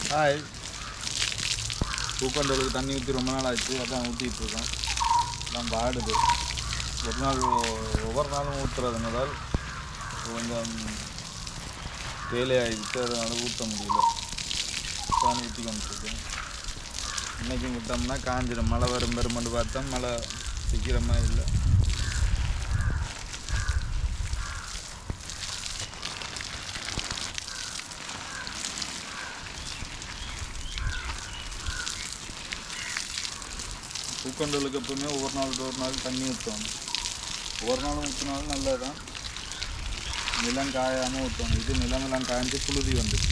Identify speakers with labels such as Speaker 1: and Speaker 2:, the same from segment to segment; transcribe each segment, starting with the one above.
Speaker 1: hi பூக்கண்டலுக்கு தண்ணி ஊற்றி ரொம்ப நாள் ஆச்சு அதான் ஊற்றிட்டு இருக்கோம் எல்லாம் வாடுது ஒரு நாள் ஒ- ஒவ்வொரு நாளும் ஊற்றுறது முதல் கொஞ்சம் வேலையாகிடுச்சு அதனால ஊற்ற முடியல தான் ஊற்றி கொண்டுருக்கேன் இன்றைக்கும் விட்டோம்னா காஞ்சிடும் மழை வரும் பெருமண்டு பார்த்தா மழை சீக்கிரமா இல்லை பூக்கண்டலுக்கு எப்பவுமே ஒவ்வொரு நாள் ஒரு நாள் தண்ணி ஊற்றணும் ஒவ்வொரு நாளும் ஊற்றினாலும் நல்லது தான் நிலம் காயாமல் ஊற்றணும் இது நிலமெல்லாம் காய்ஞ்சி புழுதி வந்துச்சு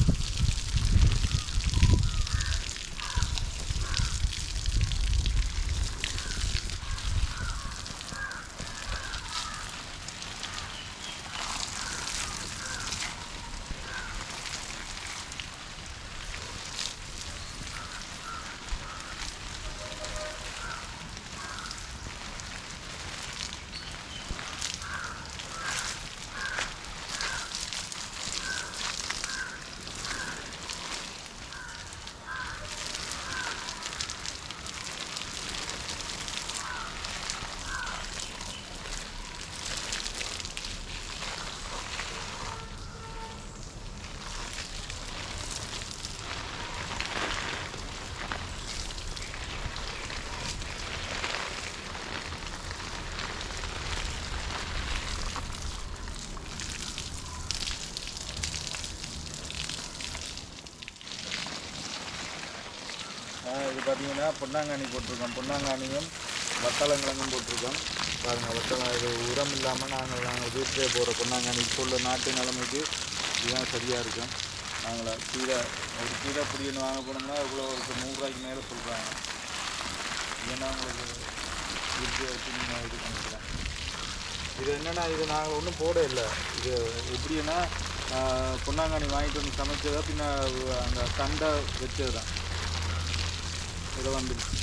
Speaker 1: ஆஹ் இது பார்த்தீங்கன்னா பொன்னாங்கானி போட்டிருக்கோம் பொன்னாங்கானியும் வத்தலங்கிழங்கும் போட்டிருக்கோம் பாருங்கள் வத்தலம் இது உரம் இல்லாமல் நாங்கள் நாங்கள் வீட்டிலே போகிற பொன்னாங்கானி இப்போ உள்ள நாட்டு நிலைமைக்கு இதுதான் சரியாக இருக்கும் நாங்கள் கீரை ஒரு கீரை பிடின்னு வாங்க போனோம்னா இவ்வளோ ஒரு நூறுரூவாய்க்கு மேலே சொல்கிறாங்க ஏன்னா உங்களுக்கு வீட்டில் வச்சு நீங்கள் இது பண்ணிக்கலாம் இது என்னென்னா இது நாங்கள் ஒன்றும் போட இல்லை இது எப்படின்னா ஆஹ் பொன்னாங்கானி வாங்கிட்டு வந்து சமைச்சதா பின்ன அந்த தண்டை வச்சது தான் இதை வந்துடுச்சு